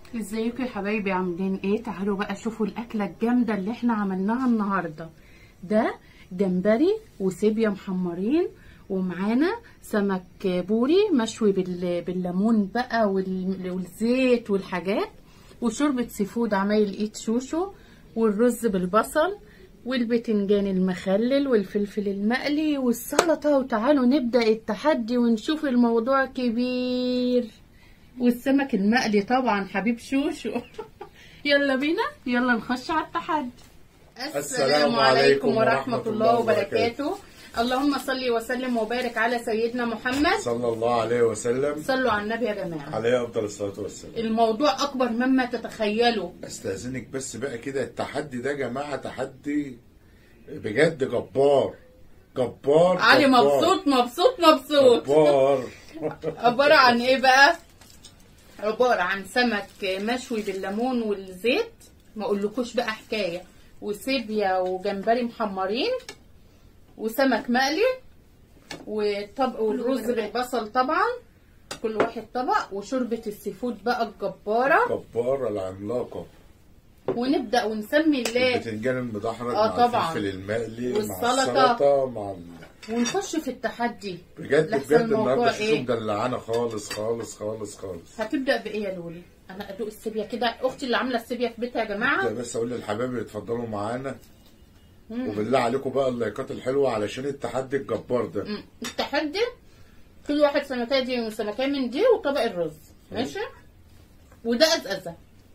ازيكم يا حبايبي عاملين ايه تعالوا بقى شوفوا الاكله الجامده اللي احنا عملناها النهارده ده جمبري وسيبيا محمرين ومعانا سمك بوري مشوي بال- بالليمون بقى وال- والزيت والحاجات وشوربه سيفود عمايل ايد شوشو والرز بالبصل والبتنجان المخلل والفلفل المقلي والسلطه وتعالوا نبدا التحدي ونشوف الموضوع كبير والسمك المقلي طبعا حبيب شوشو يلا بينا يلا نخش على التحدي السلام عليكم ورحمة الله الله وبركاته اللهم صل وسلم وبارك على سيدنا محمد صلى الله عليه وسلم صلوا على النبي يا جماعة عليه افضل الصلاه والسلام الموضوع أكبر مما تتخيلوا استاذنك بس بقى كده التحدي ده يا جماعه تحدي بجد جبار جبار علي جبار. مبسوط مبسوط مبسوط جبار عبارة عن ايه بقى عبارة عن سمك مشوي بالليمون والزيت ما اقولكوش بقى حكاية وسيبيا وجمبري محمرين وسمك مقلي وطبق والرز بالبصل طبعا كل واحد طبق وشوربة السيفود بقى الجبارة جباره العملاقه ونبدأ ونسمي الله البتنجان المدحرج آه مع طبعا. الفلفل المقلي مع والسلطة. السلطه مع ال... ونخش في التحدي بجد لحسن بجد الموضوع النهارده شوشو إيه؟ مدلعانا خالص خالص خالص خالص هتبدأ بإيه يا لولي؟ أنا أدوق السيبيا كده أختي اللي عاملة السيبيا في بيتها يا جماعة ده بس اقول للحبايب اللي اتفضلوا معانا مم. وبالله عليكم بقى اللايكات الحلوه علشان التحدي الجبار ده مم. التحدي كل واحد سمكية دي وسمكية من دي وطبق الرز ماشي وده أزأزة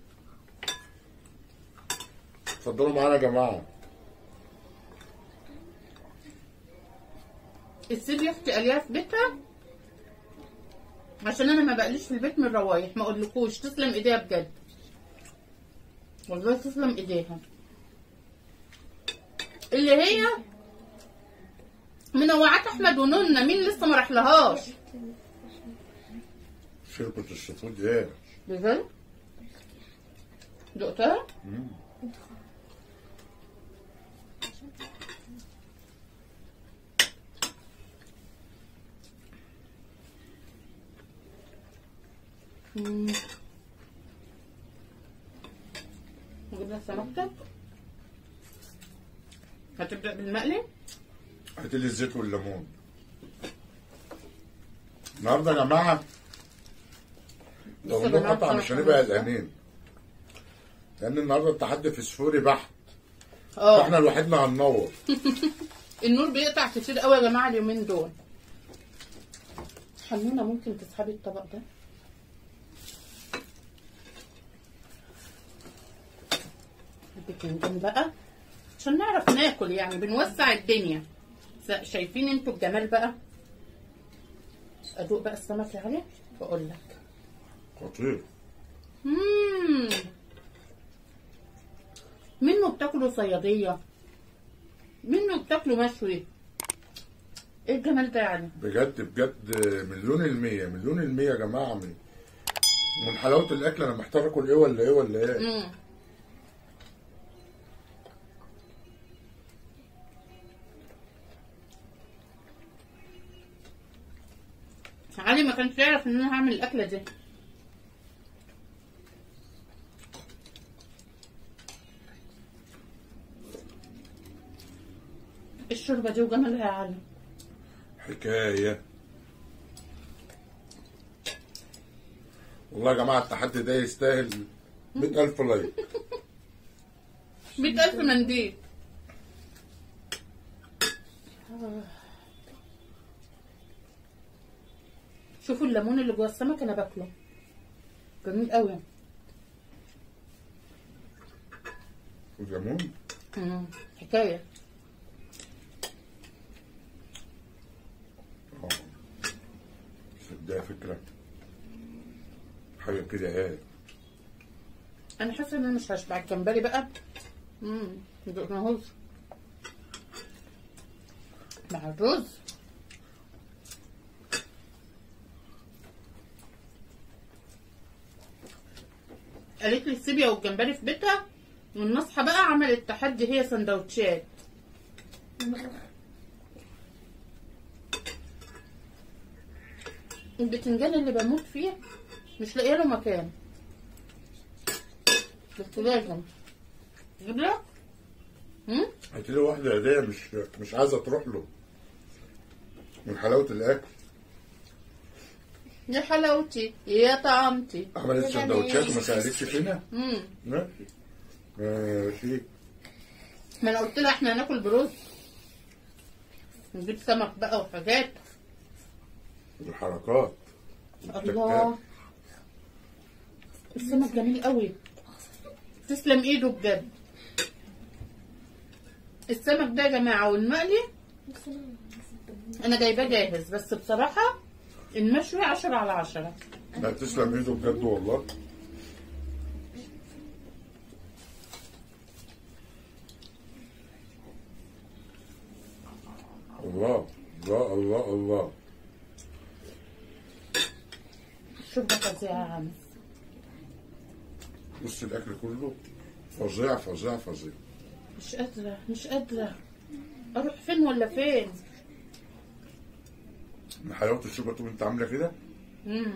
اتفضلوا معانا يا جماعه السيبيا اختي قاليها في بيتها عشان انا ما بقليش في البيت من الروايح ما اقولكوش تسلم ايديها بجد والله تسلم ايديها اللي هي منوعات احمد ونونا مين لسه ما راحلهاش شربة الشفود ايه بجد دقتها مم. نجيب لها سمكتك هتبدأ بالمقلي هات لي الزيت والليمون النهارده يا جماعه لو لسه النور بنعرف قطع مش نعرف هنبقى نعرف. قلقانين لان النهارده التحدي فسفوري بحت اه فاحنا لوحدنا هننور النور بيقطع كتير قوي يا جماعه اليومين دول حنونه ممكن تسحبي الطبق ده البتنجان بقى عشان نعرف ناكل يعني بنوسع الدنيا س- شايفين انتوا الجمال بقى ادوق بقى السمك يا علي واقول لك خطير مم. منه بتاكلوا صياديه منه بتاكلوا مشوي ايه الجمال ده يعني بجد بجد مليون المية مليون المية يا جماعة من من حلاوة الأكل أنا محتار آكل إيه ولا إيه ولا إيه مم. علي ما كانش يعرف ان انا هعمل الاكله دي الشوربه دي وجمالها يا علي حكاية والله يا جماعة التحدي ده يستاهل مئة ألف لايك مئة ألف منديل شوفوا الليمون اللي جوه السمك انا باكله جميل قوي والليمون مم. حكايه اه ده فكرة حاجة كده ايه انا حاسه ان انا مش هشبع الجمبري بقى امم دقناهوش مع الرز قالت لي السيبيا والجمبري في بيتها والنصحى بقى عملت تحدي هي سندوتشات البتنجان اللي بموت فيه مش لاقيه له مكان بس لازم جيب لك هم؟ هات له واحده هديه مش مش عايزه تروح له من حلاوه الاكل يا حلاوتي يا طعمتي عملت كده سندوتشات وما ماشي. سالتش فينا امم ماشي ماشي ما انا قلت لها احنا هناكل برز نجيب سمك بقى وحاجات الحركات الله السمك جميل قوي تسلم ايده بجد السمك ده يا جماعه والمقلي انا جايباه جاهز بس بصراحه المشوي عشرة على عشرة لا تسلم ايده بجد والله الله الله الله الله شوربه فظيعه يا عم بص الاكل كله فظيع فظيع فظيع مش قادره مش قادره اروح فين ولا فين من حلاوه الشوربه تقوم انت عامله كده مم.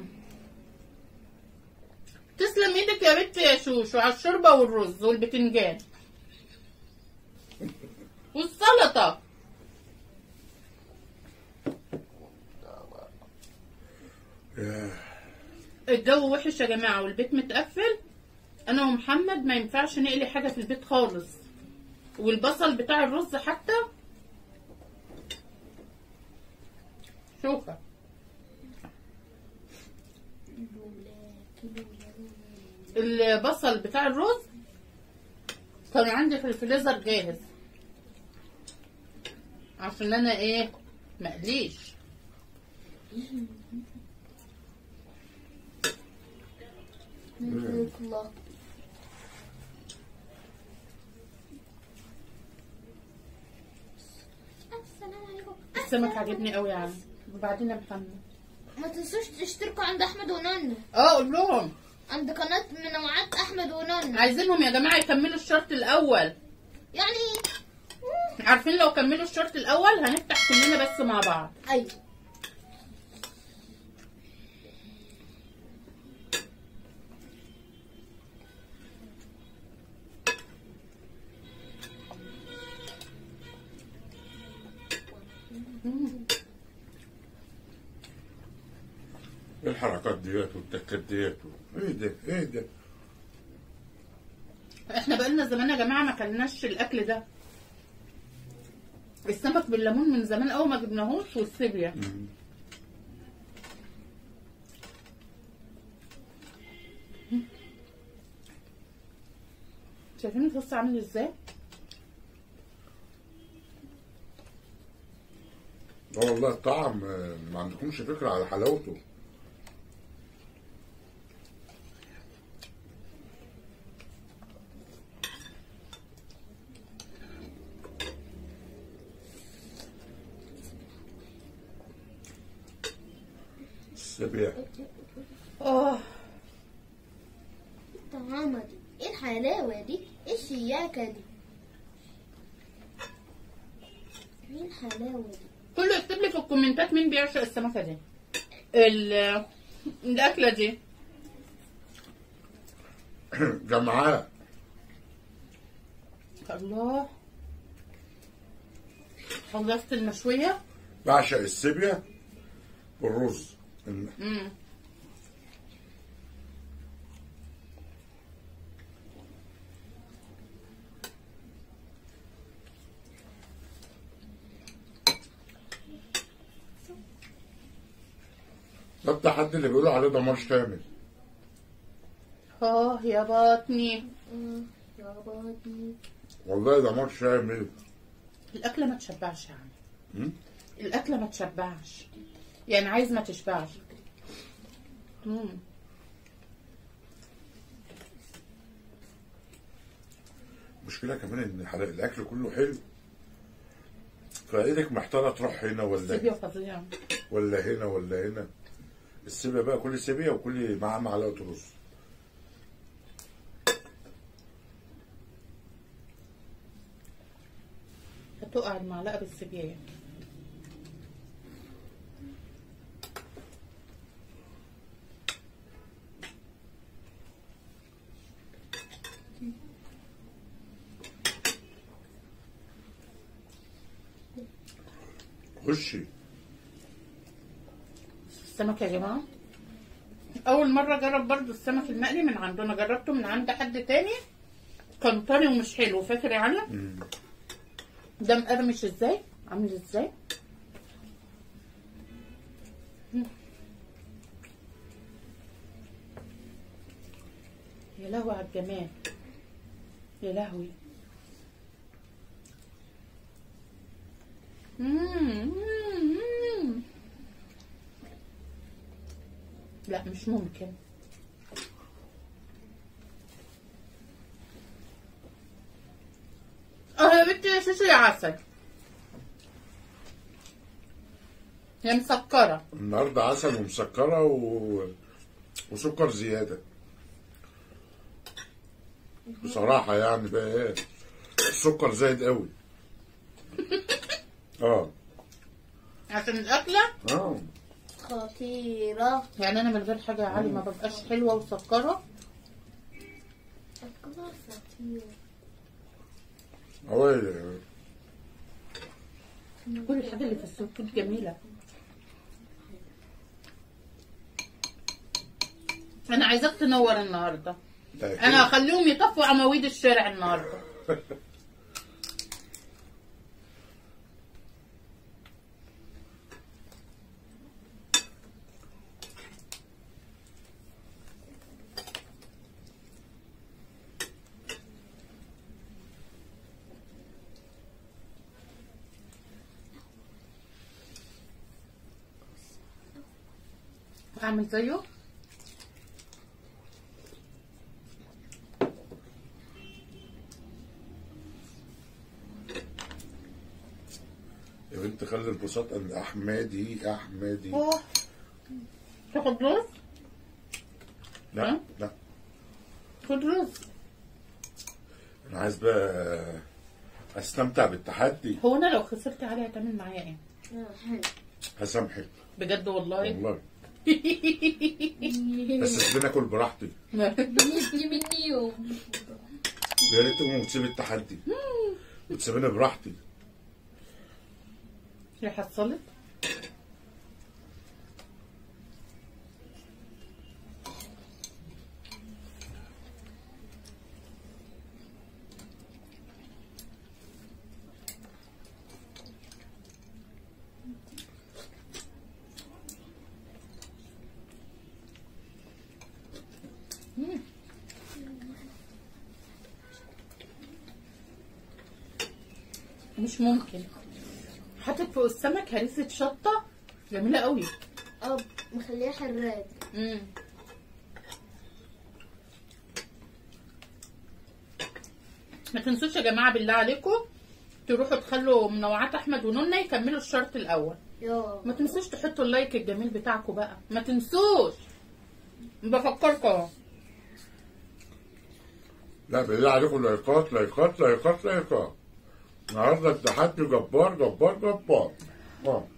تسلم ايدك يا بنت يا شوشو على الشوربه والرز والبتنجان والسلطه ياه. الجو وحش يا جماعه والبيت متقفل انا ومحمد ما ينفعش نقلي حاجه في البيت خالص والبصل بتاع الرز حتى شوفه البصل بتاع الرز كان عندي في الفريزر جاهز عشان انا ايه مقليش الله السلام عليكم السمك عجبني قوي يا عم وبعدين يا محمد ما تنسوش تشتركوا عند احمد ونانا اه قول لهم عند قناة منوعات احمد ونانا عايزينهم يا جماعه يكملوا الشرط الاول يعني عارفين لو كملوا الشرط الاول هنفتح كلنا بس مع بعض ايوه ايه الحركات ديت والتكات ديت ايه ده ايه ده احنا بقالنا زمان يا جماعه ما كلناش الاكل ده السمك بالليمون من زمان قوي ما جبناهوش والسيبيا شايفين الصوص عامل ازاي؟ اه والله الطعم آه، ما عندكمش فكره على حلاوته السبيع اه الطعامة دي ايه الحلاوة دي ايه الشياكة دي ايه الحلاوة دي كله يكتب لي في الكومنتات مين بيعشق السمكه دي ال- الاكله دي جمعاء الله خلصت المشويه بعشق السبيع والرز امم ده بتاع حد اللي بيقولوا عليه دمار شامل اه يا بطني آه، يا بطني والله دمار شامل الاكله ما تشبعش يا عم مم؟ الاكله ما تشبعش يعني عايز ما تشبعش امم المشكلة كمان ان حلا- الاكل كله حلو فايدك محتارة تروح هنا ولا سيبيا فظيع ولا هنا ولا هنا السيبيا بقى كل سيبيا وكل معاه معلقة رز هتقع المعلقه بالسجاير خشي السمك يا جماعه اول مره اجرب برضو السمك المقلي من عندنا جربته من عند حد تاني كان طري ومش حلو فاكر يا علي مم. ده مقرمش ازاي عامل ازاي مم. يا لهوي على الجمال يا لهوي مم، مم، مم. لا مش ممكن اه يا بنتي يا شوشو يا عسل هي مسكرة النهارده عسل ومسكره و... وسكر زياده بصراحه يعني بقى ايه السكر زايد قوي اه عشان الأكلة اه خطيرة يعني أنا من غير حاجة يا علي ما ببقاش حلوة وسكرة أكلة خطيرة هو كل الحاجة اللي في السكر جميلة أنا عايزاك تنور النهاردة أنا هخليهم يطفوا عواميد الشارع النهاردة أعمل زيه يا بنت خلي البساط ان احمدي احمدي أوه. تاخد رز لا ها؟ لا خد رز انا عايز بقى استمتع بالتحدي هو أنا لو خسرت علي هتعمل معايا إيه؟ آه، حلو هسامحك بجد والله والله بس سيبيني اكل براحتي بنيجي مني يوم يا ريت تقوم وتسيب التحدي وتسيبيني براحتي هي حصلت مم. مش ممكن حاطط فوق السمك هريسة شطة جميلة قوي اه مخليها حراق مم. ما تنسوش يا جماعة بالله عليكم تروحوا تخلوا منوعات احمد ونونا يكملوا الشرط الاول يا ما تنسوش تحطوا اللايك الجميل بتاعكم بقى ما تنسوش بفكركم اهو لا بالله عليكم لايكات لايكات لايكات لايكات النهارده التحدي جبار جبار جبار اه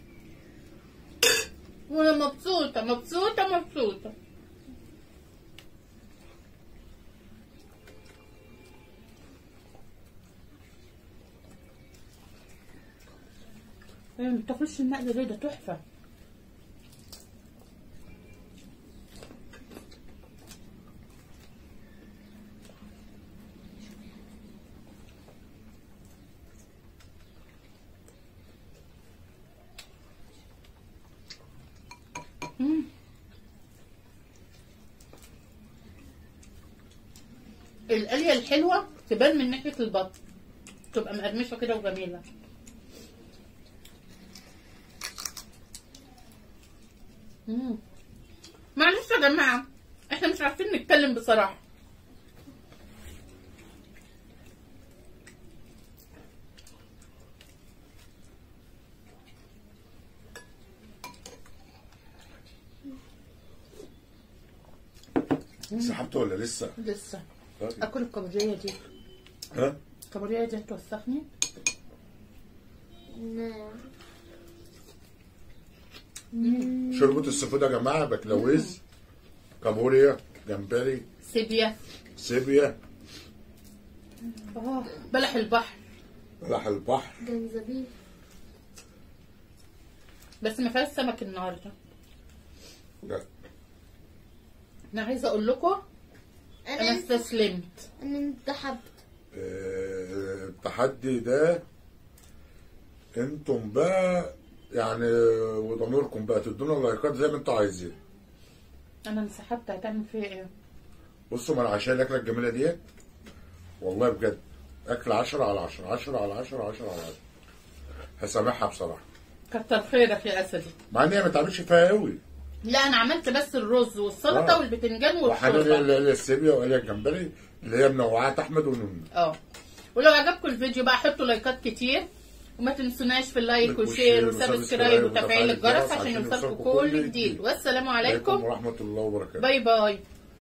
وانا مبسوطة مبسوطة مبسوطة ايه ما تاكلش المقلي ليه ده تحفة مم. القلية الحلوة تبان من ناحية البطن تبقى مقرمشة كده وجميلة مم. معلش يا جماعة احنا مش عارفين نتكلم بصراحة سحبت ولا لسه؟ لسه طيب. اكل الكابوريا دي ها؟ الكابوريا دي هتوسخني نعم شوربة السفود يا جماعة بكلاويز كابوريا جمبري سيبيا سيبيا اه بلح البحر بلح البحر جنزبيل بس ما فيهاش سمك النهارده لا انا عايزه اقول لكم انا انا استسلمت انا انتحبت آه، التحدي ده انتم بقى يعني وضميركم بقى تدونا لايكات زي ما انتوا عايزين انا انسحبت هتعمل فيا ايه بصوا ما انا عشان الاكله الجميله ديت والله بجد اكل 10 على 10 10 على 10 10 على 10 هسامحها بصراحه كتر خيرك يا اسدي مع ان هي ما تعملش فيها قوي لا انا عملت بس الرز والسلطه آه. والبتنجان وحنان والشوربه ال- ال- السيبيا وقال الجمبري اللي هي منوعات احمد ونون اه ولو عجبكم الفيديو بقى حطوا لايكات كتير وما تنسوناش في اللايك والشير وشير وسبسكرايب وسبسكرايب وتفعيل وتفعيل الجرس الجرس عشان عشان يوصلكم يوصلكم كل كل جديد جديد. والسلام عليكم عليكم ورحمه الله وبركاته باي باي